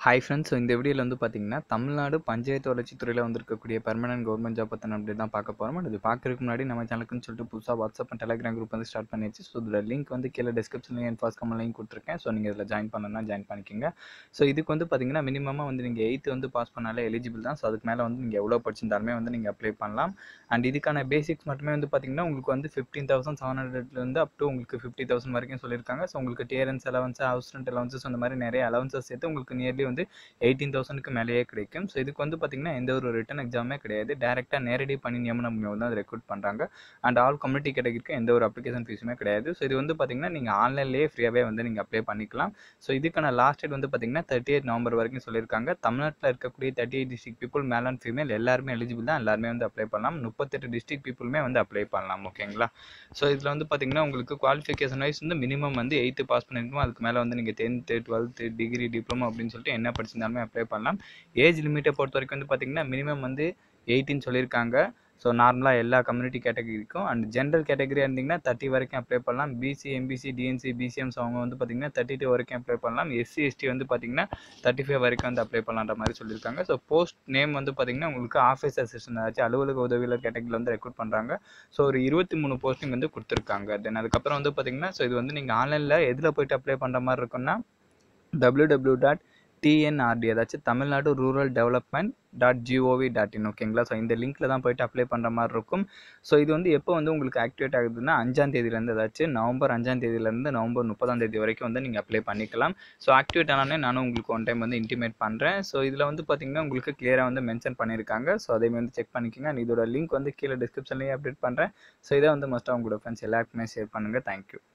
hi friends so இந்த வீடியோவில் வந்து பார்த்தீங்கன்னா தமிழ்நாடு பஞ்சாயத்து வளர்ச்சித்துறையில் வந்திருக்கக்கூடிய பெர்மனன்ட் கவர்மெண்ட் ஜாப் பற்றின அப்டேட் தான் பார்க்க போகிறோம் அது பார்க்கறதுக்கு முன்னாடி நம்ம சேனலுக்குன்னு சொல்லிட்டு புதுசாக வாட்ஸ்அப் அண்ட் டெலிகிராம் குரூப் வந்து ஸ்டார்ட் பண்ணியாச்சு ஸோ இதோட லிங்க் வந்து கீழே டிஸ்கிரிப்ஷன்லையும் என் ஃபாஸ்ட் கமெண்ட் லிங்க் கொடுத்துருக்கேன் ஸோ நீங்கள் இதில் ஜாயின் பண்ணணும்னா ஜாயின் பண்ணிக்கோங்க ஸோ இதுக்கு வந்து பார்த்தீங்கன்னா மினிமமாக வந்து நீங்கள் எயித்து வந்து பாஸ் பண்ணாலே எலிஜிபிள் தான் ஸோ அதுக்கு மேலே வந்து நீங்கள் எவ்வளோ படிச்சிருந்தாலுமே வந்து நீங்கள் அப்ளை பண்ணலாம் அண்ட் இதுக்கான பேசிக்ஸ் மட்டுமே வந்து பார்த்தீங்கன்னா உங்களுக்கு வந்து ஃபிஃப்டீன் தௌசண்ட் செவன் ஹண்ட்ரட்லேருந்து அப் டு உங்களுக்கு ஃபிஃப்டி தௌசண்ட் வரைக்கும் சொல்லியிருக்காங்க ஸோ உங்களுக்கு dearness allowance house rent allowances அந்த மாதிரி நிறைய அலவன்சஸ் சேர்த்து உங்களுக்கு நியர்லி வந்து எயிட்டீன் தௌசண்ட்க்கு மேலேயே கிடைக்கும் ஸோ இதுக்கு வந்து பார்த்தீங்கன்னா எந்த ஒரு ரிட்டன் எக்ஸாமே கிடையாது டேரெக்டாக நேரடி பணி நியமனம் மூலம் தான் ரெக்ரூட் பண்ணுறாங்க அண்ட் ஆல் கம்யூனிட்டி கேட்டகரிக்கு எந்த ஒரு அப்ளிகேஷன் ஃபீஸுமே கிடையாது ஸோ இது வந்து பார்த்தீங்கன்னா நீங்கள் ஆன்லைன்லேயே ஃப்ரீயாகவே வந்து நீங்கள் அப்ளை பண்ணிக்கலாம் ஸோ இதுக்கான லாஸ்ட் டேட் வந்து பார்த்தீங்கன்னா தேர்ட்டி எயிட் நவம்பர் வரைக்கும் சொல்லியிருக்காங்க தமிழ்நாட்டில் இருக்கக்கூடிய thirty eight district people male and female எல்லாருமே எலிஜிபிள் தான் எல்லாருமே வந்து அப்ளை பண்ணலாம் முப்பத்தெட்டு டிஸ்ட்ரிக் பீப்புளுமே வந்து அப்ளை பண்ணலாம் ஓகேங்களா ஸோ இதில் வந்து பார்த்தீங்கன்னா உங்களுக்கு குவாலிஃபிகேஷன் வைஸ் வந்து மினிமம் வந்து எயித்து பாஸ் பண்ணிருக்கணும் அதுக்கு மேலே வந்து நீங்கள் டென்த்து டுவெல்த்து டிகிரி டிப்ளமோ அப்படின்னு சொல்லிட்டு என்ன படிச்சிருந்தாலுமே அப்ளை பண்ணலாம் ஏஜ் லிமிட்டை பொறுத்த வரைக்கும் வந்து பார்த்தீங்கன்னா மினிமம் வந்து எயிட்டின்னு சொல்லியிருக்காங்க ஸோ நார்மலாக எல்லா கம்யூனிட்டி கேட்டகரிக்கும் அண்ட் ஜென்ரல் கேட்டகரியாக இருந்தீங்கன்னா தேர்ட்டி வரைக்கும் அப்ளை பண்ணலாம் பிசி எம்பிசி டிஎன்சி பிசிஎம்ஸ் அவங்க வந்து பார்த்தீங்கன்னா தேர்ட்டி டூ வரைக்கும் அப்ளை பண்ணலாம் எஸ்சி எஸ்டி வந்து பார்த்தீங்கன்னா தேர்ட்டி ஃபைவ் வரைக்கும் வந்து அப்ளை பண்ணலான்ற மாதிரி சொல்லியிருக்காங்க ஸோ போஸ்ட் நேம் வந்து பார்த்தீங்கன்னா உங்களுக்கு ஆஃபீஸ் அசிஸ்டன்ட் ஆச்சு அலுவலக உதவியாளர் கேட்டகரியில் வந்து ரெக்ரூட் பண்ணுறாங்க ஸோ ஒரு இருபத்தி மூணு போஸ்டிங் வந்து கொடுத்துருக்காங்க தென் அதுக்கப்புறம் வந்து பார்த்தீங்கன்னா ஸோ இது வந்து நீங்கள் ஆன்லைனில் எதில் போயிட்டு அப்ளை பண்ணுற மாதிரி இருக்குன்னா டபிள்யூ டபிள்யூ டாட் டிஎன்ஆர்டி அதாச்சும் Tamil Nadu rural development dot GOV dot in ஓகேங்களா ஸோ இந்த லிங்க்கில் தான் போயிட்டு அப்ளை பண்ணுற மாதிரி இருக்கும் ஸோ இது வந்து எப்போ வந்து உங்களுக்கு ஆக்டிவேட் ஆகுதுன்னா அஞ்சாம் தேதியிலேருந்து ஏதாச்சும் நவம்பர் அஞ்சாம் தேதியிலேருந்து நவம்பர் முப்பதாம் தேதி வரைக்கும் வந்து நீங்கள் அப்ளை பண்ணிக்கலாம் ஸோ ஆக்டிவேட் ஆனாலே நானும் உங்களுக்கு ஒன் டைம் வந்து இன்டிமேட் பண்ணுறேன் ஸோ இதில் வந்து பார்த்தீங்கன்னா உங்களுக்கு கிளியராக வந்து மென்ஷன் பண்ணியிருக்காங்க ஸோ அதே வந்து செக் பண்ணிக்கோங்க அண்ட் இதோட லிங்க் வந்து கீழே டிஸ்கிரிப்ஷன்லேயே அப்டேட் பண்ணுறேன் ஸோ இதை வந்து மஸ்ட்டாக உங்களோட ஃப்ரெண்ட்ஸ் எல்லாருக்குமே ஷேர் பண்ணுங்கள் தேங்க்யூ